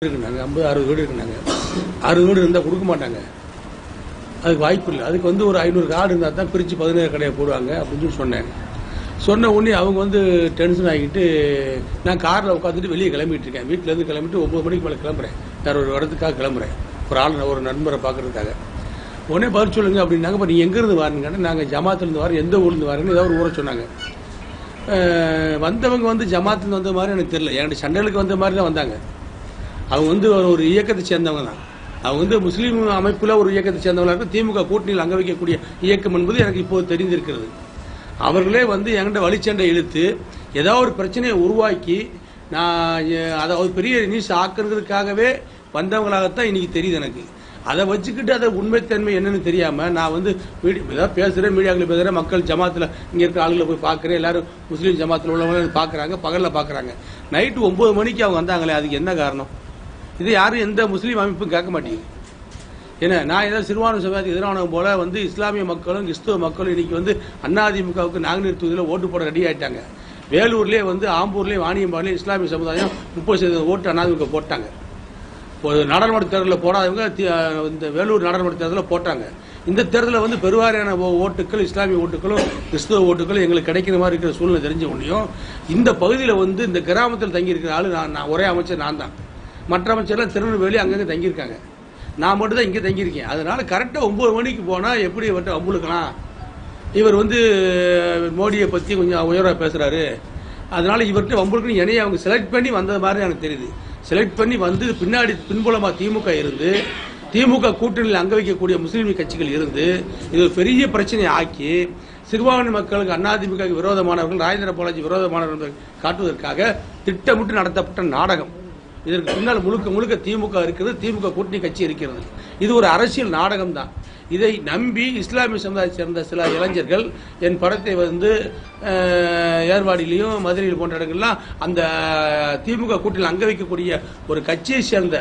இருக்குனாங்க ஐம்பது அறுபது வீடு இருக்குனாங்க அறுபது வீடு இருந்தால் கொடுக்க மாட்டாங்க அதுக்கு வாய்ப்பு இல்லை அதுக்கு வந்து ஒரு ஐநூறு கார்டு இருந்தால் தான் பிரித்து பதினேழு கடையை போடுவாங்க அப்படின்னு சொல்லி சொன்னேன் சொன்ன உடனே அவங்க வந்து டென்ஷன் ஆகிட்டு நான் காரில் உட்காந்துட்டு வெளியே கிளம்பிட்டு இருக்கேன் வீட்டிலேருந்து கிளம்பிட்டு ஒம்பது மணிக்கு மேலே கிளம்புறேன் வேறு ஒரு இடத்துக்காக கிளம்புறேன் ஒரு ஆள் ஒரு நண்பரை பார்க்கறதுக்காக உடனே பதில் சொல்லுங்க அப்படின்னாங்க இப்போ நீங்கள் எங்கேருந்து வாருங்கன்னா நாங்கள் ஜமாத்துலேருந்து வரோம் எந்த ஊர்லேருந்து வரேன்னு ஏதாவது ஒரு ஊரை சொன்னாங்க அஹ் வந்தவங்க வந்து ஜமாத்துலேருந்து வந்த மாதிரி எனக்கு தெரியல என்கிட்ட சண்டைகளுக்கு வந்த மாதிரி தான் வந்தாங்க அவங்க வந்து ஒரு- ஒரு இயக்கத்தை சேர்ந்தவங்க தான் அவங்க வந்து முஸ்லீம் அமைப்பில் ஒரு இயக்கத்தை சேர்ந்தவங்களா இருக்கும் திமுக கூட்டணியில் அங்க வைக்கக்கூடிய இயக்கம் என்பது எனக்கு இப்போது தெரிந்திருக்கிறது அவர்களே வந்து என்கிட்ட வழிச்சண்டை இழுத்து ஏதாவது ஒரு பிரச்சனையை உருவாக்கி நான் எ- அதை ஒரு பெரிய நியூஸ் ஆக்குறதுக்காகவே வந்தவங்களாகத்தான் இன்னைக்கு தெரியுது எனக்கு அதை வச்சுக்கிட்டு அதை உண்மைத்தன்மை என்னன்னு தெரியாம நான் வந்து மீடி ஏதாவது பேசுறேன் மீடியாவில் பேசுறேன் மக்கள் ஜமாத்தில் இங்க இருக்கிற ஆளுகளை போய் பார்க்குறேன் எல்லாரும் முஸ்லீம் ஜமாத்தில் உள்ளவங்க பார்க்குறாங்க பகல்ல பார்க்குறாங்க நைட்டு ஒன்பது மணிக்கு அவங்க வந்தாங்களே அதுக்கு என்ன காரணம் இது யாரும் எந்த முஸ்லீம் அமைப்பும் கேட்க மாட்டேங்குது ஏன்னா நான் ஏதோ சிறுபான்மை சமுதாயத்துக்கு எதிரானவங்க போல வந்து இஸ்லாமிய மக்களும் கிறிஸ்துவ மக்களும் இன்னைக்கு வந்து அதிமுகவுக்கு நாங்குநீர் தொகுதியில் ஓட்டு போட ரெடி ஆயிட்டாங்க வேலூர்லேயே வந்து ஆம்பூர்லேயே வாணியம்பாடிலையும் இஸ்லாமிய சமுதாயம் முப்பது சதவீதம் ஓட்டு அதிமுக போட்டாங்க ஒரு நாடாளுமன்ற தேர்தலில் போடாதவங்க தி- இந்த வேலூர் நாடாளுமன்ற தேர்தலில் போட்டாங்க இந்த தேர்தலில் வந்து பெருவாரியான ஓ- ஓட்டுகள் இஸ்லாமிய ஓட்டுகளும் கிறிஸ்துவ ஓட்டுகளும் எங்களுக்கு கிடைக்கிற மாதிரி இருக்கிற சூழ்நிலை தெரிஞ்ச உடனேயும் இந்த பகுதியில் வந்து இந்த கிராமத்தில் தங்கியிருக்கிற ஆளு நான் நான் ஒரே அமைச்சர் நான் தான் மற்ற அமைச்சர்லாம் திருநெல்வேலி அங்கங்கே தங்கியிருக்காங்க நான் மட்டும் தான் இங்கே தங்கியிருக்கேன் அதனால கரெக்டாக ஒன்பது மணிக்கு போனால் எப்படி வந்து அம்புழுக்கலாம் இவர் வந்து மோடியை பற்றி கொஞ்சம் உயர்வாக பேசுகிறாரு அதனால இவர்கிட்ட வம்புக்குன்னு என்னைய அவங்க செலக்ட் பண்ணி வந்தது மாதிரி எனக்கு தெரியுது செலக்ட் பண்ணி வந்து பின்னாடி பின்புலமாக திமுக இருந்து திமுக கூட்டணியில் அங்க வைக்கக்கூடிய முஸ்லீம் கட்சிகள் இருந்து இது ஒரு பெரிய பிரச்சனையை ஆக்கி சிறுபான்மை மக்களுக்கு அதிமுக விரோதமானவர்கள் ராஜேந்திர பாலாஜி விரோதமானவர்கள் என்பதை காட்டுவதற்காக திட்டமிட்டு நடத்தப்பட்ட நாடகம் இதற்கு பின்னால் முழுக்க முழுக்க திமுக இருக்கிறது திமுக கூட்டணி கட்சி இருக்கிறது இது ஒரு அரசியல் நாடகம் தான் இதை நம்பி இஸ்லாமிய சமுதாயத்தை சேர்ந்த சில இளைஞர்கள் என் படத்தை வந்து அஹ், ஏர்வாடியிலையும் மதுரையில் போன்ற இடங்கள்லாம் அந்த திமுக கூட்டணியில் அங்க வைக்கக்கூடிய ஒரு கட்சியை சேர்ந்த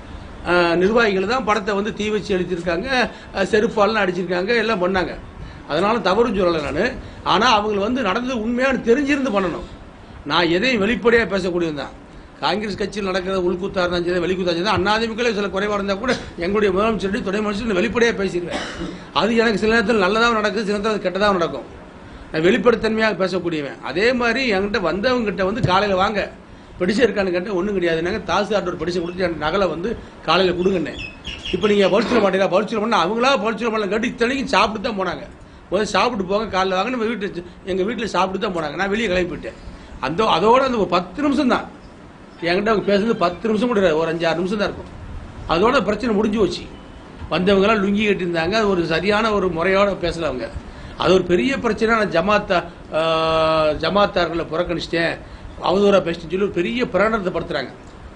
அஹ், நிர்வாகிகள் தான் படத்தை வந்து தீ வச்சு அடிச்சிருக்காங்க அஹ், செருப்பாலாம் அடிச்சிருக்காங்க எல்லாம் பண்ணாங்க அதனால தவறும் சொல்லலை நான் ஆனால் அவங்க வந்து நடந்தது உண்மையான தெரிஞ்சிருந்து பண்ணணும் நான் எதையும் வெளிப்படையாக பேசக்கூடியது தான் காங்கிரஸ் கட்சியில் நடக்கிற உள்குத்தா இருந்தாலும் சரி வெளிக்குத்தா இருந்தாலும் அண்ணா அதிமுக சில குறைவாக இருந்தால் கூட எங்களுடைய முதலமைச்சர் துணை முதலமைச்சர் வெளிப்படையாக பேசிடுவேன் அது எனக்கு சில நேரத்தில் நல்லதாக நடக்குது சில நேரத்தில் கெட்டதாக நடக்கும் நான் வெளிப்படைத்தன்மையாக பேசக்கூடியவன் அதே மாதிரி என்கிட்ட வந்தவங்ககிட்ட வந்து காலையில் வாங்க பெடிஷன் இருக்கான்னு கேட்டால் ஒன்றும் கிடையாது நாங்கள் தாசில்தார்ட்ட ஒரு பெடிஷன் கொடுத்து என் நகலை வந்து காலையில் கொடுங்கண்ணே இப்போ நீங்கள் பரிசீலனை மாட்டீங்களா பரிசீலனை பண்ணால் அவங்களா பரிசீலனை பண்ணல கேட்டு இத்தனைக்கும் சாப்பிட்டு தான் போனாங்க முதல்ல சாப்பிட்டு போங்க காலைல வாங்க நம்ம வீட்டு எங்கள் வீட்டில் சாப்பிட்டு தான் போனாங்க நான் வெளியே கிளம்பி போயிட்டேன் அந்த அதோட அந்த ஒரு பத்து நிமிஷம் தான் என்கிட்ட அவங்க பேசுறது பத்து நிமிஷம் கூட கிடையாது. ஒரு அஞ்சு ஆறு நிமிஷம் தான் இருக்கும் அதோட பிரச்சனை முடிஞ்சு போச்சு வந்தவங்கலாம் லுங்கி கட்டியிருந்தாங்க அது ஒரு சரியான ஒரு முறையோட பேசல அவங்க அது ஒரு பெரிய பிரச்சனை நான் ஜமாத்தா ஆஹ், ஜமாத்தார்களை புறக்கணிச்சிட்டேன் அவதூறா பேசிட்டு சொல்லி ஒரு பெரிய பிரகடனத்தை படுத்துறாங்க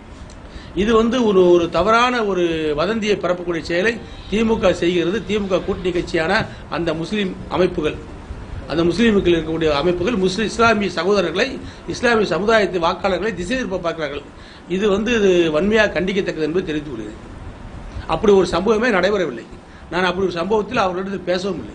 இது வந்து ஒரு ஒரு தவறான ஒரு வதந்தியை பரப்பக்கூடிய செயலை திமுக செய்கிறது திமுக கூட்டணி கட்சியான அந்த முஸ்லிம் அமைப்புகள் அந்த முஸ்லீமுக்கள் இருக்கக்கூடிய அமைப்புகள் முஸ்லிம் இஸ்லாமிய சகோதரர்களை இஸ்லாமிய சமுதாயத்தை வாக்காளர்களை திசை திருப்ப பார்க்கிறார்கள் இது வந்து இது வன்மையாக கண்டிக்கத்தக்கது என்பது தெரிவித்துக் கொள்கிறேன் அப்படி ஒரு சம்பவமே நடைபெறவில்லை நான் அப்படி ஒரு சம்பவத்தில் அவர்களிடத்தில் பேசவும் இல்லை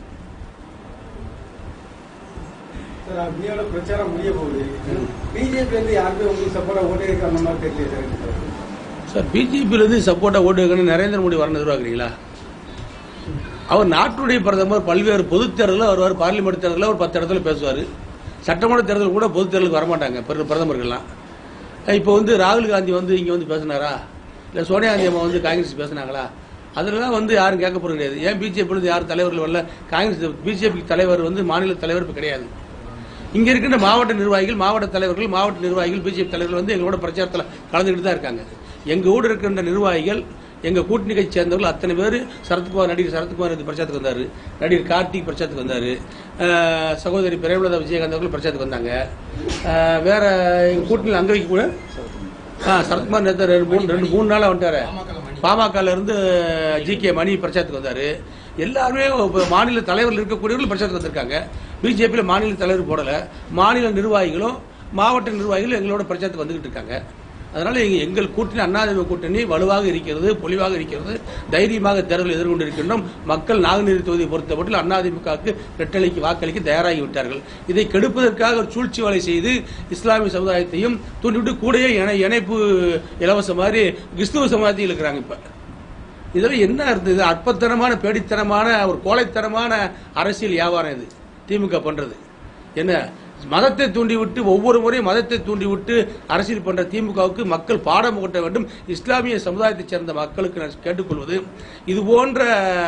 சார் அக்னியோட பிரச்சாரம் முடிய போகுது பிஜேபி வந்து யாருமே உங்களுக்கு சப்போர்ட்டா ஓட்டே இருக்க அந்த மாதிரி தெரியல சார் சார் பிஜேபியிலிருந்து சப்போர்ட்டாக ஓட்டு வைக்கணும் நரேந்திர மோடி வரணும் எதிர்பார்க்குறீங்களா அவர் நாட்டுடைய பிரதமர் பல்வேறு பொதுத் தேர்தலில் வருவார் பார்லிமெண்ட் தேர்தலில் ஒரு பத்து இடத்துல பேசுவார் சட்டமன்ற தேர்தல் கூட பொதுத் தேர்தலுக்கு வரமாட்டாங்க பிற- பிரதமர்கள்லாம் இப்போ வந்து ராகுல் காந்தி வந்து இங்கே வந்து பேசினாரா இல்லை சோனியா காந்தி அம்மா வந்து காங்கிரஸ் பேசினாங்களா அதெல்லாம் வந்து யாரும் கேட்க போகிறது கிடையாது ஏன் பிஜேபியிலிருந்து யார் தலைவர்கள் வரல காங்கிரஸ் பிஜேபி தலைவர் வந்து மாநில தலைவர் இப்போ கிடையாது இங்க இருக்கின்ற மாவட்ட நிர்வாகிகள் மாவட்ட தலைவர்கள் மாவட்ட நிர்வாகிகள் பிஜேபி தலைவர்கள் வந்து எங்களோட பிரச்சாரத்தில் கலந்துக்கிட்டு தான் இருக்காங்க எங்க ஊட இருக்கின்ற நிர்வாகிகள் எங்க கூட்டணி கட்சி சேர்ந்தவர்கள் அத்தனை பேர் சரத்குமார் நடிகர் சரத்குமார் இந்த பிரச்சாரத்துக்கு வந்தாரு நடிகர் கார்த்திக் பிரச்சாரத்துக்கு வந்தாரு அஹ் சகோதரி பிரேமலதா விஜயகாந்த் அவர்கள் பிரச்சாரத்துக்கு வந்தாங்க அஹ் வேற எங்க கூட்டணியில் அங்க வைக்க கூட ஆ சரத்குமார் நேற்று ரெண்டு மூணு ரெண்டு மூணு நாளாக வந்துட்டாரு பாமகல இருந்து ஜி கே மணி பிரச்சாரத்துக்கு வந்தாரு எல்லாருமே இப்ப மாநில தலைவர்கள் இருக்கக்கூடியவர்கள் பிரச்சாரத்துக்கு வந்திருக்காங்க பிஜேபியில் மாநில தலைவர் போடல மாநில நிர்வாகிகளும் மாவட்ட நிர்வாகிகளும் எங்களோட பிரச்சாரத்துக்கு வந்துகிட்டு இருக்காங்க அதனால எங்க- எங்கள் கூட்டணி அண்ணாதிமுக கூட்டணி வலுவாக இருக்கிறது பொலிவாக இருக்கிறது தைரியமாக தேர்தல் எதிர்கொண்டிருக்கின்றோம் மக்கள் நாங்குநேரி தொகுதியை பொறுத்தமட்டில் அண்ணாதிமுகவுக்கு ரெட்டலைக்கு வாக்களிக்க தயாராகி விட்டார்கள் இதை கெடுப்பதற்காக ஒரு சூழ்ச்சி வேலை செய்து இஸ்லாமிய சமுதாயத்தையும் தூண்டிவிட்டு கூடயே இணை- இணைப்பு இலவச மாதிரி கிறிஸ்துவ சமுதாயத்தையும் இருக்கிறாங்க இப்ப இதில் என்ன அர்த்தம் இது அற்பத்தனமான பேடித்தனமான ஒரு கோழைத்தனமான அரசியல் வியாபாரம் இது திமுக பண்றது என்ன மதத்தை தூண்டிவிட்டு ஒவ்வொரு முறையும் மதத்தை தூண்டிவிட்டு அரசியல் பண்ற திமுகவுக்கு மக்கள் பாடம் புகட்ட வேண்டும் இஸ்லாமிய சமுதாயத்தைச் சேர்ந்த மக்களுக்கு நான் கேட்டுக்கொள்வது இது போன்ற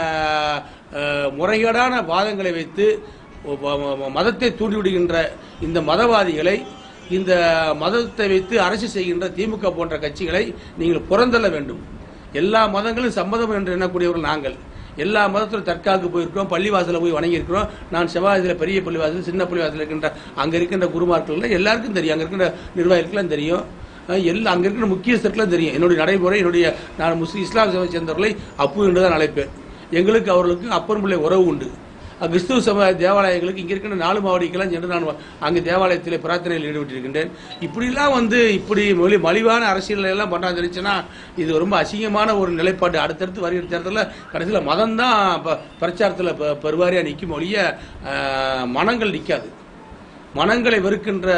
அஹ், முறைகேடான வாதங்களை வைத்து ஒ- ம- மதத்தை தூண்டிவிடுகின்ற இந்த மதவாதிகளை இந்த மதத்தை வைத்து அரசு செய்கின்ற திமுக போன்ற கட்சிகளை நீங்கள் புறந்தள்ள வேண்டும் எல்லா மதங்களும் சம்மதம் என்று எண்ணக்கூடியவர்கள் நாங்கள் எல்லா மதத்திலும் தற்காக்கு போயிருக்கிறோம் பள்ளிவாசல போய் வணங்கியிருக்கிறோம் நான் செவ்வாயத்தில் பெரிய பள்ளிவாசல் சின்ன பள்ளிவாசல் இருக்கின்ற அங்கே இருக்கின்ற குருமார்கள் எல்லாருக்கும் தெரியும் அங்கே இருக்கின்ற நிர்வாகிகளுக்கெல்லாம் தெரியும் அஹ் எல்லா அங்கே இருக்கிற முக்கியஸ்தருக்கெல்லாம் தெரியும் என்னுடைய நடைமுறை என்னுடைய நான் முஸ்லீம் இஸ்லாம் சமய சேர்ந்தவர்களை அப்பு என்று தான் அழைப்பேன் எங்களுக்கு அவர்களுக்கு அப்பன் பிள்ளை உறவு உண்டு அஹ் கிறிஸ்துவ சமுதாய தேவாலயங்களுக்கு இங்கே இருக்கின்ற நாலு மாவடிக்கெல்லாம் சென்று நான் அங்கே தேவாலயத்தில் பிரார்த்தனையில் ஈடுபட்டிருக்கின்றேன் இப்படிலாம் வந்து இப்படி மொழி மலிவான அரசியல் எல்லாம் பண்ணா தெரிஞ்சுன்னா இது ரொம்ப அசிங்கமான ஒரு நிலைப்பாடு அடுத்தடுத்து வருகிற தேர்தலில் கடைசியில் மதம் தான் பிரச்சாரத்தில் பெருவாரியாக நிற்கும் ஒழிய அஹ், மனங்கள் நிற்காது மனங்களை வெறுக்கின்ற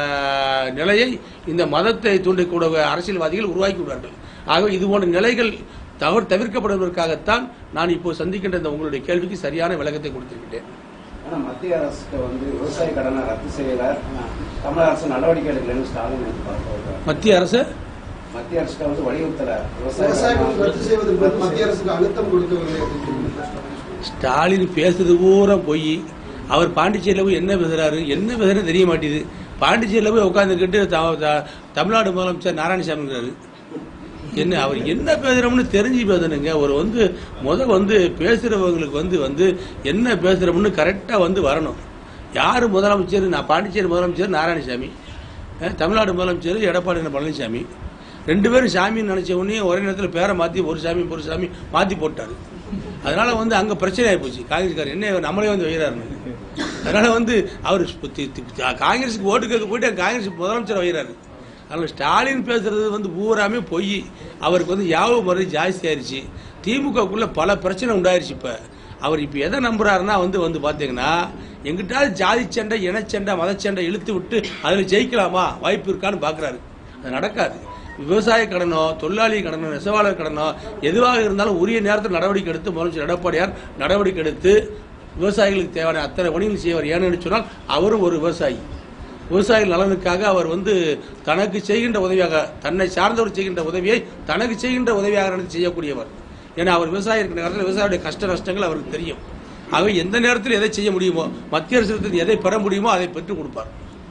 நிலையை இந்த மதத்தை தூண்டக்கூடிய அரசியல்வாதிகள் உருவாக்கி விடுவார்கள் ஆகவே இது போன்ற நிலைகள் தவறு தவிர்க்கப்படுவதற்காகத்தான் நான் இப்போ சந்திக்கின்ற இந்த உங்களுடைய கேள்விக்கு சரியான விளக்கத்தை கொடுத்திருக்கின்றேன் ஆனா மத்திய அரசுக்கு வந்து விவசாய கடனை ரத்து செய்யல தமிழக அரசு நடவடிக்கை எடுக்கலன்னு ஸ்டாலின் எதிர்பார்க்கிறார் மத்திய அரசு மத்திய அரசுக்கு வந்து வலியுறுத்தல விவசாயிகள் ரத்து செய்வதற்கு ரத்து மத்திய செய்ய- அரசுக்கு அழுத்தம் கொடுக்கவில்லை அப்படின்னு சொல்லியிருக்காங்க. ஸ்டாலின் பேசுறது பூரா போய் அவர் பாண்டிச்சேரியில் போய் என்ன பேசுறாரு என்ன பேசுறது தெரிய மாட்டேது பாண்டிச்சேரியில் போய் உட்காந்துக்கிட்டு த- த- தமிழ்நாடு முதலமைச்சர் நாராயணசாமிங்கிறாரு என்ன அவர் என்ன பேசுறோம்னு தெரிஞ்சு பேசணுங்க ஒரு வந்து முத வந்து பேசுறவங்களுக்கு வந்து வந்து என்ன பேசுறோம்னு கரெக்டா வந்து வரணும் யார் முதலமைச்சர் நான் பாண்டிச்சேரி முதலமைச்சர் நாராயணசாமி அஹ், தமிழ்நாடு முதலமைச்சர் எடப்பாடி பழனிசாமி ரெண்டு பேரும் சாமின்னு நினைச்ச உடனே ஒரே நேரத்தில் பேரை மாத்தி ஒரு சாமி ஒரு சாமி மாத்தி போட்டாரு அதனால வந்து அங்க பிரச்சனை ஆகி போச்சு காங்கிரஸ்காரர் என்ன இவர் நம்மளே வந்து வைக்கிறாரு அதனால வந்து அவர் தி- தி- காங்கிரஸுக்கு ஓட்டு கேட்க போயிட்டு காங்கிரஸ் முதலமைச்சர் வைக்கிறாரு அதனால ஸ்டாலின் பேசுறது வந்து பூராமே பொய் அவருக்கு வந்து யாவ முறை ஜாஸ்தி ஆயிருச்சு திமுகக்குள்ள பல பிரச்சனை உண்டாயிருச்சு இப்ப அவர் இப்ப எதை நம்புறாருன்னா வந்து வந்து பாத்தீங்கன்னா எங்கிட்டாவது ஜாதி சண்டை இனச்சண்டை மதச்சண்டை இழுத்து விட்டு அதுல ஜெயிக்கலாமா வாய்ப்பு இருக்கான்னு பாக்குறாரு அது நடக்காது விவசாய கடனோ தொழிலாளி கடனோ நெசவாளர் கடனோ எதுவாக இருந்தாலும் உரிய நேரத்தில் நடவடிக்கை எடுத்து முதலமைச்சர் எடப்பாடியார் நடவடிக்கை எடுத்து விவசாயிகளுக்கு தேவையான அத்தனை பணிகள் செய்வார் ஏன்னு சொன்னால் அவரும் ஒரு விவசாயி விவசாயிகள் நலனுக்காக அவர் வந்து தனக்கு செய்கின்ற உதவியாக தன்னை சார்ந்தவர் செய்கின்ற உதவியை தனக்கு செய்கின்ற உதவியாக நினைத்து செய்யக்கூடியவர் ஏன்னா அவர் விவசாயி இருக்கிற நேரத்தில் விவசாயியுடைய கஷ்ட நஷ்டங்கள் அவருக்கு தெரியும் ஆகவே எந்த நேரத்தில் எதை செய்ய முடியுமோ மத்திய அரசு எதை பெற முடியுமோ அதை பெற்றுக் கொடுப்பார்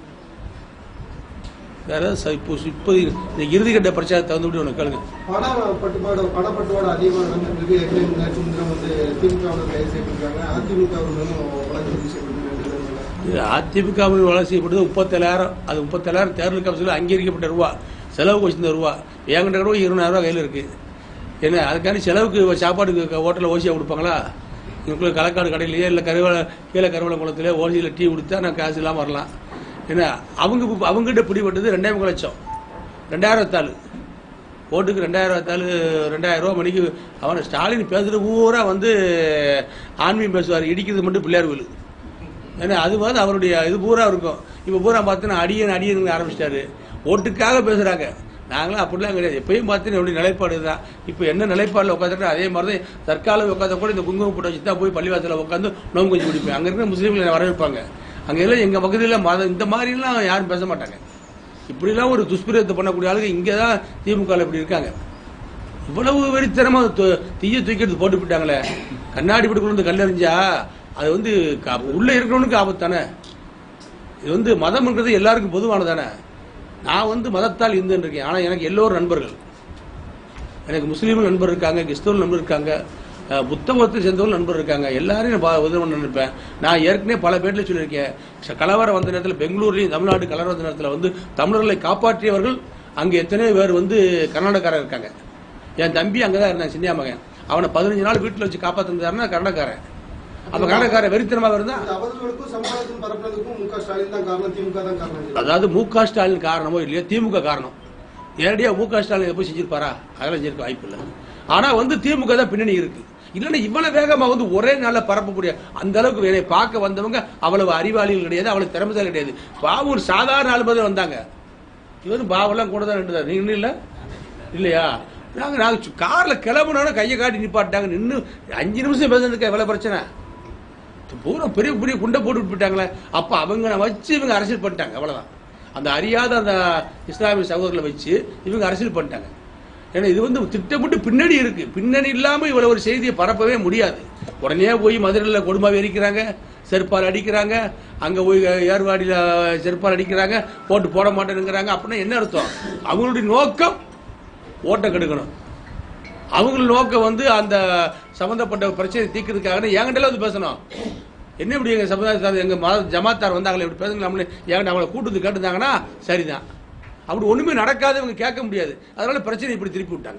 வேற ச- இப்போ இப்போ இந்த இறுதிக்கட்ட பிரச்சாரத்தை வந்து ஒன்று கேளுங்க பண பட்டுப்பாடு பணப்பட்டுவாடு அதிகமாக நடந்திருக்கு ஏற்கனவே நேற்று முன்தினம் வந்து திமுகவில் கைது செய்யப்பட்டிருக்காங்க அதிமுக அவர்களும் வழக்கு பதிவு செய்யப்பட்டிருக்காங்க இது அதிமுகவில் வேலை செய்யப்பட்டது முப்பத்தேழாயிரம் அது முப்பத்தேழாயிரம் தேர்தல் கமிஷனில் அங்கீகரிக்கப்பட்ட ரூபா செலவுக்கு வச்சிருந்த ரூபா என்கிட்ட கூட இருபதாயிரம் ரூபா கையில் இருக்கு என்ன அதுக்காண்டி செலவுக்கு சாப்பாடுக்கு ஹோட்டலில் ஓசியாக கொடுப்பாங்களா இவங்களுக்குள்ள களக்காடு கடையிலேயே இல்லை கருவளை கீழே கருவளை குளத்திலே ஓசியில் டீ கொடுத்தா நான் காசு இல்லாமல் வரலாம் என்ன அவங்க இப்ப- அவங்ககிட்ட பிடிபட்டது ரெண்டாயிரம் லட்சம் ரெண்டாயிரம் தாள் ஓட்டுக்கு ரெண்டாயிரம் தாள் ரெண்டாயிரம் ரூபா மணிக்கு அவன் ஸ்டாலின் பேசுறது பூரா வந்து ஆன்மீகம் பேசுவார் இடிக்கிறது மட்டும் பிள்ளையார் கோயில் ஏன்னா அது வந்து அவருடைய இது பூரா இருக்கும் இப்போ பூரா பார்த்தீங்கன்னா அடியன் அடியன் ஆரம்பிச்சிட்டாரு ஓட்டுக்காக பேசுறாங்க நாங்களாம் அப்படிலாம் கிடையாது எப்பயும் பார்த்தீங்கன்னா என்னுடைய நிலைப்பாடு தான் இப்போ என்ன நிலைப்பாடில் உட்காந்துட்டு அதே மாதிரி தான் தற்கால உட்காந்த கூட இந்த குங்குமம் போட்டு வச்சு தான் போய் பள்ளிவாசலில் உட்காந்து நோம்பு கொஞ்சம் குடிப்பேன் அங்கே இருக்கிற முஸ்லீம்களை என்னை வர வைப்பாங்க அங்கே எல்லாம் எங்கள் பக்கத்தில் மதம் இந்த மாதிரிலாம் யாரும் பேச மாட்டாங்க இப்படிலாம் ஒரு துஷ்பிரயத்தை பண்ணக்கூடிய ஆளுங்க இங்கே தான் திமுகவில் இப்படி இருக்காங்க இவ்வளவு வெறித்தனமா து- தீய தூக்கிட்டு போட்டு விட்டாங்களே கண்ணாடி பிடிக்கணும் வந்து கல்லறிஞ்சா அது வந்து கா- உள்ள இருக்கிறவனுக்கு ஆபத்து தானே இது வந்து மதம்ன்றது எல்லாருக்கும் பொதுவானதானே நான் வந்து மதத்தால் இந்துன்னு இருக்கேன் ஆனா எனக்கு எல்லோரும் நண்பர்கள் எனக்கு முஸ்லீம் நண்பர் இருக்காங்க கிறிஸ்தவ நண்பர் இருக்காங்க அஹ், புத்த மதத்தை சேர்ந்தவர்கள் நண்பர் இருக்காங்க எல்லாரையும் நான் பா- உதவி பண்ண நினைப்பேன் நான் ஏற்கனவே பல பேர்ல சொல்லியிருக்கேன் ச- கலவரம் வந்த நேரத்தில் பெங்களூர்லையும் தமிழ்நாடு கலவரம் வந்த நேரத்தில் வந்து தமிழர்களை காப்பாற்றியவர்கள் அங்கே எத்தனையோ பேர் வந்து கர்நாடகாரர் இருக்காங்க என் தம்பி அங்கே தான் இருந்தான் சின்னியா மகன் அவனை பதினஞ்சு நாள் வீட்டில் வச்சு காப்பாற்றிருந்தாருன்னா கர்நாடகாரன் அப்போ கர்நாடகாரன் வெறித்தனமாக இருந்தா இந்த அவதூறுகளுக்கும் சம்பாதத்துக்கும் பரப்புறதுக்கும் மு க ஸ்டாலின் தான் காரணம் திமுக தான் காரணம் அதாவது மு க ஸ்டாலின் காரணமோ இல்லையோ திமுக காரணம் நேரடியாக மு க ஸ்டாலின் போய் செஞ்சிருப்பாரா அதெல்லாம் செஞ்சிருக்க வாய்ப்பு இல்லை ஆனா வந்து திமுக தான் பின்னணி இருக்கு இல்லைன்னா இவ்வளவு வேகமா வந்து ஒரே நாள்ல பரப்பக்கூடிய அந்த அளவுக்கு வேலை பார்க்க வந்தவங்க அவ்வளவு அறிவாளிகள் கிடையாது அவ்வளவு திறமைசாலி கிடையாது பாவம் ஒரு சாதாரண ஆளு மாதிரி வந்தாங்க இவரும் பாவெல்லாம் கூட தான் நின்றுதார் நீங்க இல்ல இல்லையா நாங்க நாங்க சு- கார்ல கிளம்புனோட கையை காட்டி நிப்பாட்டாங்க நின்னு அஞ்சு நிமிஷம் பேசுறதுக்கு எவ்வளவு பிரச்சனை பூரா பெரிய பெரிய குண்டை போட்டு விட்டாங்களே அப்ப அவங்க வச்சு இவங்க அரசியல் பண்ணிட்டாங்க அவ்வளவுதான் அந்த அறியாத அந்த இஸ்லாமிய சகோதரர்களை வச்சு இவங்க அரசியல் பண்ணிட்டாங்க ஏன்னா இது வந்து திட்டமிட்டு பின்னணி இருக்கு பின்னணி இல்லாம இவ்வளவு ஒரு செய்தியை பரப்பவே முடியாது உடனே போய் மதுரையில் கொடுமாவை எரிக்கிறாங்க செருப்பால் அடிக்கிறாங்க அங்க போய் ஏர்வாடியில செருப்பால் அடிக்கிறாங்க போட்டு போட மாட்டேனுங்கிறாங்க அப்படின்னா என்ன அர்த்தம் அவங்களுடைய நோக்கம் ஓட்டை கெடுக்கணும் அவங்க நோக்கம் வந்து அந்த சம்பந்தப்பட்ட பிரச்சனை தீர்க்கிறதுக்காக என்கிட்ட வந்து பேசணும் என்ன இப்படி எங்க சமுதாயத்தார் எங்க மத ஜமாத்தார் வந்தாங்களே இப்படி பேசுங்களாம்னு என்கிட்ட அவங்கள கூட்டு கேட்டுருந்தாங்கன்னா சரிதான் அப்படி ஒண்ணுமே நடக்காது இவங்க கேட்க முடியாது அதனால பிரச்சனை இப்படி திருப்பி விட்டாங்க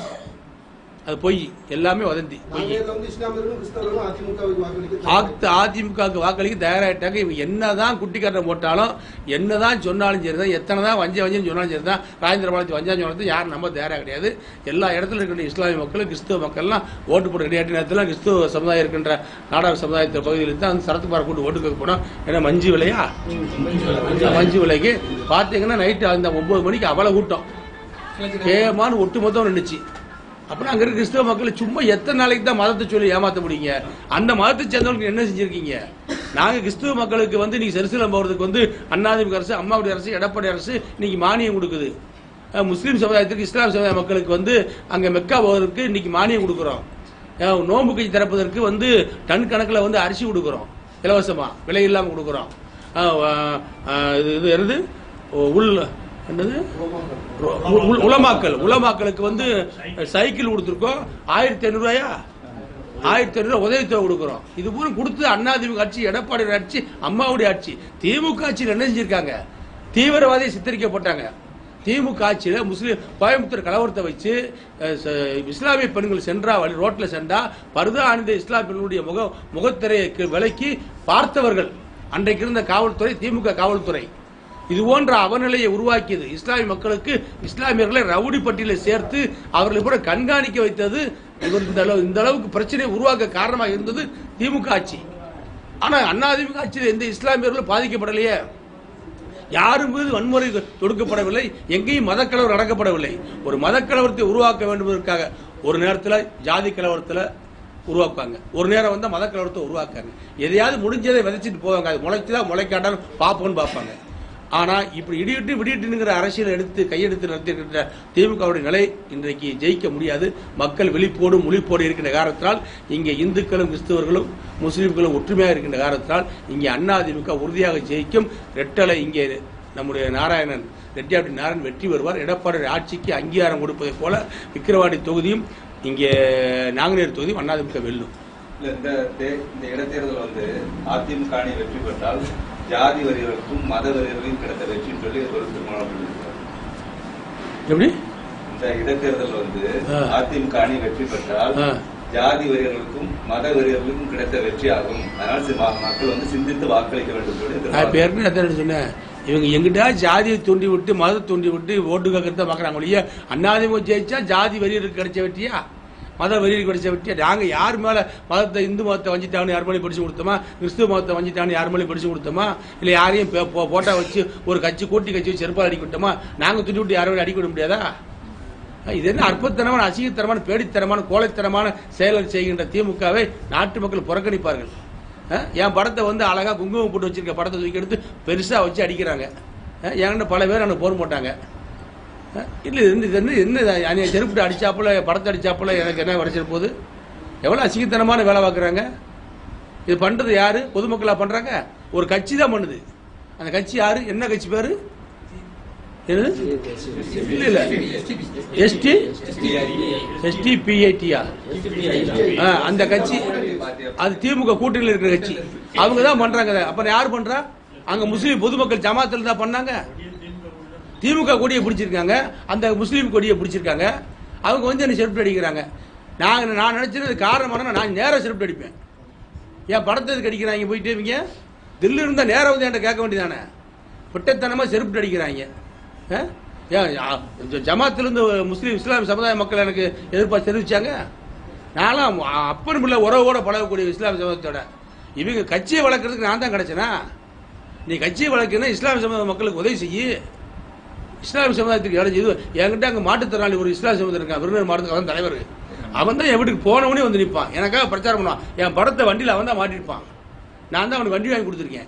அது பொய் எல்லாமே வதந்தி பொய் நாகையில வந்து இஸ்லாமியர்களும் கிறிஸ்தவர்களும் அதிமுகவுக்கு வாக்களிக்க ஆக்த அதிமுகவுக்கு வாக்களிக்க தயாராயிட்டாங்க இவங்க என்னதான் குட்டி கட்டம் போட்டாலும் என்னதான் சொன்னாலும் சரிதான் எத்தனை தான் வஞ்ச வஞ்சம் சொன்னாலும் சரிதான் ராஜேந்திர பாலாஜி வஞ்சா சொன்னது யாரும் நம்ம தயாரா கிடையாது எல்லா இடத்துல இருக்கின்ற இஸ்லாமிய மக்கள் கிறிஸ்துவ மக்கள்லாம் ஓட்டு போட கிடையாது நேரத்தில் கிறிஸ்துவ சமுதாயம் இருக்கின்ற நாடார் சமுதாயத்து பகுதியில் தான் அந்த சரத்துக்குமார் கூட்டு ஓட்டு கேட்க போனோம் ஏன்னா மஞ்சு விலையா மஞ்சு விலைக்கு பார்த்தீங்கன்னா நைட்டு அந்த ஒன்பது மணிக்கு அவ்வளவு கூட்டம் ஏமான்னு ஒட்டு மொத்தம் நின்றுச்சு அப்புறம் அங்க இருக்க கிறிஸ்தவ மக்கள் சும்மா எத்தனை நாளைக்கு தான் மதத்தை சொல்லி ஏமாத்த முடியுங்க அந்த மதத்தை சேர்ந்தவங்களுக்கு என்ன செஞ்சிருக்கீங்க நாங்க கிறிஸ்துவ மக்களுக்கு வந்து நீங்க செருசலம் போறதுக்கு வந்து அண்ணாதிமுக அரசு அம்மாவுடைய அரசு எடப்பாடி அரசு இன்னைக்கு மானியம் கொடுக்குது அஹ் முஸ்லீம் சமுதாயத்திற்கு இஸ்லாம் சமுதாய மக்களுக்கு வந்து அங்க மெக்கா போவதற்கு இன்னைக்கு மானியம் கொடுக்குறோம் அஹ் நோன்பு கஞ்சி திறப்பதற்கு வந்து டன் கணக்குல வந்து அரிசி கொடுக்குறோம் இலவசமா விலை இல்லாம கொடுக்குறோம் அஹ் அஹ் அஹ் இது இது என்னது உள் என்னது உ- உ- உலமாக்கல் உலமாக்களுக்கு வந்து சைக்கிள் கொடுத்துருக்கோம் ஆயிரத்தி ஐநூறு ரூபாயா ஆயிரத்தி ஐநூறு உதவித்தொகை கொடுக்குறோம் இது பூரா கொடுத்து அண்ணாதிமுக ஆட்சி எடப்பாடி ஆட்சி அம்மாவுடைய ஆட்சி திமுக ஆட்சியில் என்ன செஞ்சிருக்காங்க தீவிரவாதியை சித்தரிக்கப்பட்டாங்க திமுக ஆட்சியில முஸ்லீம் கோயம்புத்தூர் கலவரத்தை வச்சு அஹ், ச- இஸ்லாமிய பெண்கள் சென்றா வழி ரோட்ல சென்றா பருதா அணிந்த இஸ்லாமிய பெண்களுடைய முக முகத்திரையை விலக்கி பார்த்தவர்கள் அன்றைக்கு இருந்த காவல்துறை திமுக காவல்துறை இது போன்ற அவநிலையை உருவாக்கியது இஸ்லாமிய மக்களுக்கு இஸ்லாமியர்களை ரவுடி பட்டியலில் சேர்த்து அவர்களை கூட கண்காணிக்க வைத்தது இவர் இந்த அளவு இந்த அளவுக்கு பிரச்சனையை உருவாக்க காரணமாக இருந்தது திமுக ஆட்சி ஆனா அதிமுக ஆட்சியில் எந்த இஸ்லாமியர்களும் பாதிக்கப்படலையே யாரும் மீது வன்முறை தொடுக்கப்படவில்லை எங்கேயும் மதக்கலவரம் நடக்கப்படவில்லை ஒரு மதக்கலவரத்தை உருவாக்க வேண்டும் என்பதற்காக ஒரு நேரத்தில் ஜாதி கலவரத்தில் உருவாக்குவாங்க ஒரு நேரம் வந்து மதக்கலவரத்தை உருவாக்காங்க எதையாவது முடிஞ்சதை விதைச்சிட்டு போவாங்க அது முளைச்சதா முளைக்காட்டாலும் பார்ப்போம்னு பார்ப்பாங்க ஆனா இப்படி இடியிட்டு விடியிட்டுங்கிற அரசியல் எடுத்து கையெடுத்து நடத்திருக்கின்ற திமுகவுடைய நிலை இன்றைக்கு ஜெயிக்க முடியாது மக்கள் விழிப்போடு முழிப்போடு இருக்கின்ற காரணத்தினால் இங்கே இந்துக்களும் கிறிஸ்தவர்களும் முஸ்லிம்களும் ஒற்றுமையாக இருக்கின்ற காரணத்தினால் இங்கே அதிமுக உறுதியாக ஜெயிக்கும் ரெட்டலை இங்கே நம்முடைய நாராயணன் ரெட்டியாட்டி நாராயணன் வெற்றி வருவார் எடப்பாடி ஆட்சிக்கு அங்கீகாரம் கொடுப்பதைப் போல விக்கிரவாண்டி தொகுதியும் இங்கே நாங்குநேர் தொகுதியும் அதிமுக வெல்லும் இல்ல இந்த தே- இந்த இடைத்தேர்தல் வந்து அதிமுக அணி வெற்றி பெற்றால் ஜாதி வரிகளுக்கும் மத வரிகளுக்கும் கிடைத்த வெற்றின்னு சொல்லி ஒரு திருமணம் பண்ணியிருக்காரு எப்படி இந்த இடைத்தேர்தல் வந்து ஆ. அதிமுக அணி வெற்றி பெற்றால் ஆ. ஜாதி வரிகளுக்கும் மத வரிகளுக்கும் கிடைத்த வெற்றி ஆகும் அதனால சி- ம- மக்கள் வந்து சிந்தித்து வாக்களிக்க வேண்டும் சொல்லி நான் இப்ப ஏற்கனவே அதான் சொன்னேன் இவங்க எங்கிட்டா ஜாதியை தூண்டி விட்டு மதத்தை தூண்டி விட்டு ஓட்டு கேட்கறத பார்க்குறாங்க ஒழிய அண்ணாதிமுக ஜெயிச்சா ஜாதி வரியருக்கு கிடைச்ச வெற்றியா மத வரியருக்கு கிடைச்ச வெற்றியா நாங்க யார் மேல மதத்தை இந்து மதத்தை வஞ்சிட்டான்னு யார் மேலேயும் படிச்சு கொடுத்தோமா கிறிஸ்துவ மதத்தை வஞ்சிட்டான்னு யார் மேலேயும் படிச்சு கொடுத்தோமா இல்ல யாரையும் பே- போ- போட்டா வச்சு ஒரு கட்சி கூட்டி கட்சி வச்சு செருப்பால் அடிக்க விட்டோமா நாங்க தூண்டி விட்டு யாரும் அடிக்க விட முடியாதா இது என்ன அற்பத்தனமான அசிங்கத்தனமான பேடித்தனமான கோழைத்தனமான செயல்கள் செய்கின்ற திமுகவை நாட்டு மக்கள் புறக்கணிப்பார்கள் அஹ், என் படத்தை வந்து அழகா குங்குமம் போட்டு வச்சிருக்க படத்தை தூக்கி எடுத்து பெருசா வச்சு அடிக்கிறாங்க அஹ், என்கிட்ட பல பேர் எனக்கு போட மாட்டாங்க அஹ், இல்ல இது என்ன- இது என்ன என்ன அநியாய செருப்பிட்டு அடிச்சாப்புல படத்தை அடிச்சாப்புல எனக்கு என்ன வரைச்சிட போகுது எவ்வளவு அசிங்கத்தனமான வேலை பார்க்குறாங்க இது பண்றது யாரு பொதுமக்களா பண்றாங்க ஒரு கட்சி தான் பண்ணுது அந்த கட்சி யாரு என்ன கட்சி பேரு என்னது இல்ல இல்ல எஸ்டி எஸ்டி பிஐடியா அந்த கட்சி அது திமுக கூட்டணியில் இருக்கிற கட்சி அவங்க தான் பண்றாங்க அதை. அப்புறம் யார் பண்றா அங்க முஸ்லீம் பொதுமக்கள் ஜமாத்தில் தான் பண்ணாங்க திமுக கொடியை பிடிச்சிருக்காங்க அந்த முஸ்லீம் கொடியை பிடிச்சிருக்காங்க அவங்க வந்து என்ன செருப்பு அடிக்கிறாங்க நான் நான் நினைச்சது காரணம் என்னன்னா, நான் நேரா செருப்பு அடிப்பேன் ஏன் படத்துக்கு அடிக்கிறாங்க போயிட்டு இவங்க தில்லு இருந்தா நேரா வந்து என்கிட்ட கேட்க வேண்டியதானே பிட்டைத்தனமா செருப்பு அடிக்கிறாங்க ஆ? ஏன் யா- ஜ- ஜமாத்திலிருந்து முஸ்லீம் இஸ்லாம் சமுதாய மக்கள் எனக்கு எதிர்பார்த்து தெரிவிச்சாங்க நான்லாம் அப்பனும் பிள்ளை உறவோட பழகக்கூடிய இஸ்லாம் சமூகத்தோட இவங்க கட்சியை வளர்க்கறதுக்கு நான் தான் கிடைச்சேனா நீ கட்சியை வளர்க்கணும் இஸ்லாம் சமுதாய மக்களுக்கு உதவி செய்யி இஸ்லாம் சமுதாயத்துக்கு இடைஞ்சு இது என்கிட்ட அங்கே மாற்றுத்திறனாளி ஒரு இஸ்லாம் சமுதாயம் இருக்கான் விருதுநகர் மாவட்டத்துக்கு அவன் தலைவர் அவன் தான் என் வீட்டுக்கு போனவனே வந்து நிற்பான் எனக்காக பிரச்சாரம் பண்ணுவான் என் படத்தை வண்டியில் அவன் தான் மாட்டிருப்பான் நான் தான் அவனுக்கு வண்டி வாங்கி கொடுத்துருக்கேன்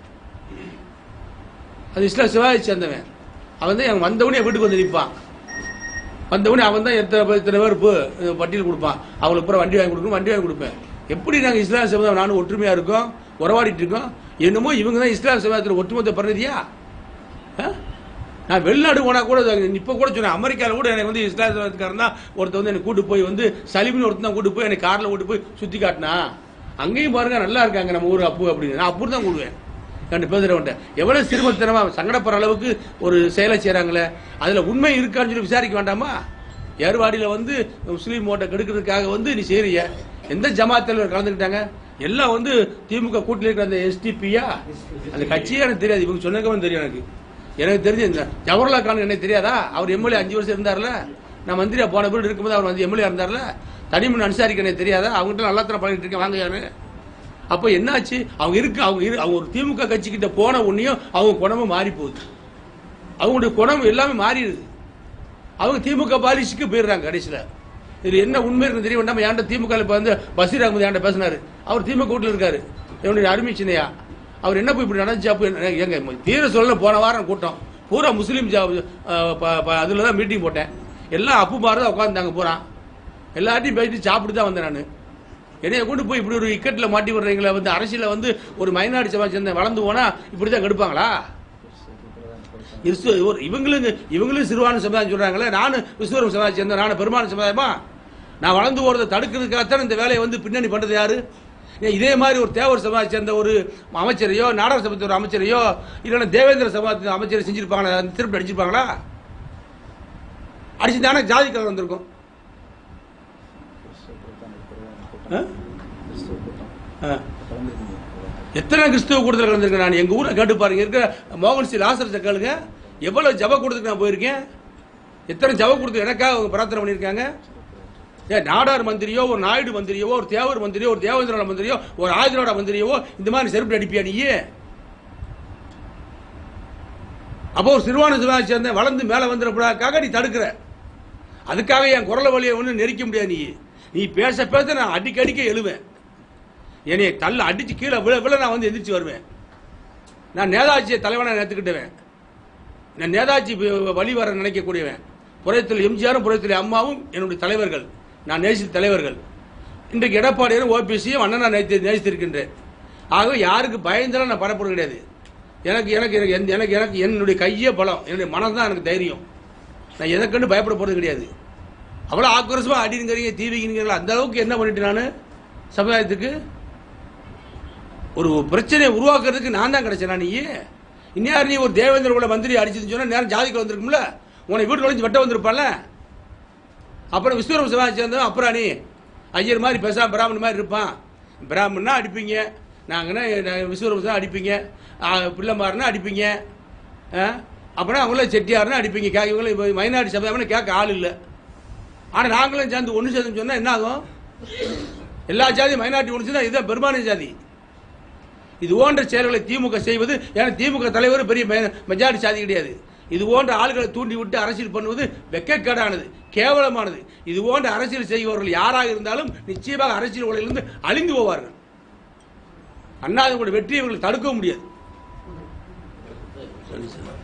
அது இஸ்லாம் சிவாஜி சேர்ந்தவன் அவன் தான் என் வந்தவனே என் வீட்டுக்கு வந்து நிற்பான் வந்தவனே அவன் தான் எத்தனை பேர் இத்தனை பேர் இப்போ பட்டியல் கொடுப்பான் அவங்களுக்கு பூரா வண்டி வாங்கி கொடுக்கணும் வண்டி வாங்கி கொடுப்பேன் எப்படி நாங்கள் இஸ்லாம் சமுதாயம் நானும் ஒற்றுமையாக இருக்கோம் உறவாடிட்டு இருக்கோம் என்னமோ இவங்க தான் இஸ்லாம் சமுதாயத்தில் ஒட்டுமொத்த பிரதியா ஆ? நான் வெளிநாடு போனா கூட இப்போ கூட சொன்னேன் அமெரிக்காவில் கூட எனக்கு வந்து இஸ்லாம் சமுதாயத்துக்காரன் தான் ஒருத்தர் வந்து எனக்கு கூட்டு போய் வந்து சலிமின்னு ஒருத்தன் தான் கூட்டு போய் எனக்கு காரில் கூட்டு போய் சுற்றி காட்டினா அங்கேயும் பாருங்க நல்லா இருக்காங்க நம்ம ஊர் அப்பு அப்படின்னு நான் அப்பு தான் கூடுவேன் ரெண்டு பேசுறவன்ட்ட எவ்வளவு சிறுமத்தனமா சங்கடப்படுற அளவுக்கு ஒரு செயலை செய்றாங்களே அதுல உண்மை இருக்கான்னு சொல்லி விசாரிக்க வேண்டாமா ஏர்வாடியில வந்து முஸ்லீம் ஓட்டை கெடுக்கிறதுக்காக வந்து நீ செய்றிய எந்த ஜமாத் தலைவர் கலந்துக்கிட்டாங்க எல்லாம் வந்து திமுக கூட்டில் இருக்கிற அந்த எஸ்டிபியா அந்த கட்சியே எனக்கு தெரியாது இவங்க சொன்னதுக்கு தெரியும் எனக்கு எனக்கு தெரிஞ்சு இந்த ஜவஹர்லால் கான் எனக்கு தெரியாதா அவர் எம்எல்ஏ அஞ்சு வருஷம் இருந்தார்ல நான் மந்திரியா போன வீடு இருக்கும்போது அவர் வந்து எம்எல்ஏ இருந்தார்ல தனிமன் அன்சாரிக்கு எனக்கு தெரியாதா அவங்ககிட்ட நல்லா தான் பழகிட்டு இருக்கேன் வாங்க யாரு அப்போ என்னாச்சு அவங்க இருக்கு அவங்க இரு அவங்க ஒரு திமுக கட்சி கிட்ட போன உடனேயும் அவங்க குணமும் மாறி போகுது அவங்களுடைய குணம் எல்லாமே மாறிடுது அவங்க திமுக பாலிசிக்கு போயிடுறாங்க கடைசியில் இதுல என்ன உண்மை இருக்கு தெரிய வேண்டாம் ஏன்டா திமுக இப்ப வந்து பசீர் அகமது ஏன்டா பேசினாரு அவர் திமுக வீட்டில் இருக்காரு என்னுடைய அருமை சின்னையா அவர் என்ன போய் இப்படி நடந்துச்சு அப்போ என்ன- எங்க தீர சொல்ல போன வாரம் கூட்டம் பூரா முஸ்லீம் ஜா- அஹ் ப- ப- அதுல தான் மீட்டிங் போட்டேன் எல்லாம் அப்பு மாறு தான் உட்காந்துட்டாங்க பூரா எல்லாத்தையும் போயிட்டு சாப்பிட்டு தான் வந்தேன் நான் என்னைய கொண்டு போய் இப்படி ஒரு இக்கட்டில் மாட்டி விடுறீங்களா வந்து அரசியல வந்து ஒரு மைனாரிட்டி சமாஜ் சேர்ந்த வளர்ந்து போனா இப்படி தான் கெடுப்பாங்களா கிறிஸ்துவ ஒரு இவங்களும் இவங்களும் சிறுபான்மை சமுதாயம் சொல்றாங்களே நானும் விஸ்வரம் சமுதாயம் சேர்ந்த நானும் பெரும்பான்மை சமுதாயமா நான் வளர்ந்து போறதை தடுக்கிறதுக்காகத்தான் இந்த வேலையை வந்து பின்னணி பண்றது யாரு ஏன் இதே மாதிரி ஒரு தேவர் சமுதாயம் சேர்ந்த ஒரு அமைச்சரையோ நாடக சபத்தை ஒரு அமைச்சரையோ இல்லைன்னா தேவேந்திர சமுதாயத்தின் அமைச்சரை செஞ்சிருப்பாங்களா திருப்பி அடிச்சிருப்பாங்களா அடிச்சிருந்தானே ஜாதி கலர் வந்திருக்கும் ஆ? ஆ. எத்தனை கிறிஸ்துவ கூட்டத்தில் கலந்துருக்கேன் நான் எங்க ஊரை கேட்டு பாருங்க இருக்கிற மோகன் சி லாசரத்தை கேளுங்க எவ்வளவு ஜப கூட்டத்துக்கு நான் போயிருக்கேன் எத்தனை ஜப கூட்டத்துக்கு எனக்காக அவங்க பிரார்த்தனை பண்ணியிருக்காங்க ஏன் நாடார் மந்திரியோ ஒரு நாயுடு மந்திரியோ ஒரு தேவர் மந்திரியோ ஒரு தேவேந்திரோட மந்திரியோ ஒரு ஆயுதரோட மந்திரியோ இந்த மாதிரி செருப்பு அடிப்பியா நீ அப்போ ஒரு சிறுவான சிவாஜி சேர்ந்த வளர்ந்து மேலே வந்துடக்கூடாதுக்காக நீ தடுக்கிற அதுக்காக என் குரல வழியை ஒன்றும் நெரிக்க முடியாது நீ நீ பேச பேச நான் அடிக்க அடிக்க எழுவேன் என்னைய தள்ள அடிச்சு கீழே விழ விழ நான் வந்து எந்திரிச்சு வருவேன் நான் நேதாஜியை தலைவனா நினைத்துக்கிட்டவன் நான் நேதாஜி வ- வழி வர நினைக்கக்கூடியவன் புறத்தில் எம்ஜிஆரும் புறத்தில் அம்மாவும் என்னுடைய தலைவர்கள் நான் நேசித்த தலைவர்கள் இன்றைக்கு எடப்பாடியாரும் ஓபிசியும் அண்ணன் நான் நேசி நேசித்திருக்கின்றேன் ஆகவே யாருக்கு பயந்தெல்லாம் நான் பரப்புறது கிடையாது எனக்கு எனக்கு எனக்கு எந்த- எனக்கு எனக்கு என்னுடைய கையே பலம் என்னுடைய மனம் தான் எனக்கு தைரியம் நான் எதை கண்டு பயப்பட போறது கிடையாது அவ்வளோ ஆக்ரோஷமா அடிங்கிறீங்க தீவிங்கிறீங்களா அந்த அளவுக்கு என்ன பண்ணிட்டேன் நான் சமுதாயத்துக்கு ஒரு பிரச்சனையை உருவாக்குறதுக்கு நான் தான் கிடைச்சேனா நீ இந்நேரம் நீ ஒரு தேவேந்திர கூட மந்திரி அடிச்சதுன்னு சொன்னா நேரம் ஜாதிக்கு வந்திருக்கும்ல உன்னை வீட்டு ஒழிஞ்சு வெட்ட வந்திருப்பான்ல அப்புறம் விஸ்வரம் சமாஜ் சேர்ந்தவன் அப்புறம் நீ ஐயர் மாதிரி பேசாம பிராமணன் மாதிரி இருப்பான் பிராமணனா அடிப்பீங்க நாங்கன்னா விஸ்வரம் தான் அடிப்பீங்க ஆ, பிள்ளைமாருன்னா அடிப்பீங்க ஆ? அப்புறம் அவங்கள செட்டியாருன்னா அடிப்பீங்க கேட்க இவங்கள இப்போ மைனாரிட்டி சமுதாயம்னு கேட்க ஆள் இல்லை ஆனால் நாங்களும் சேர்ந்து ஒன்று சேர்ந்து சொன்னால் என்ன ஆகும் எல்லா ஜாதியும் மைனாரிட்டி ஒன்று சேர்ந்தா இதுதான் பெரும்பான்மை ஜாதி இது போன்ற செயல்களை திமுக செய்வது ஏன்னா திமுக தலைவர் பெரிய மெஜாரிட்டி சாதி கிடையாது இது போன்ற ஆளுகளை தூண்டி விட்டு அரசியல் பண்ணுவது வெக்கக்கேடானது கேவலமானது இது போன்ற அரசியல் செய்பவர்கள் யாராக இருந்தாலும் நிச்சயமாக அரசியல் உலகிலிருந்து அழிந்து போவார்கள் அண்ணாதிமுக வெற்றியை இவர்கள் தடுக்க முடியாது சரி சார்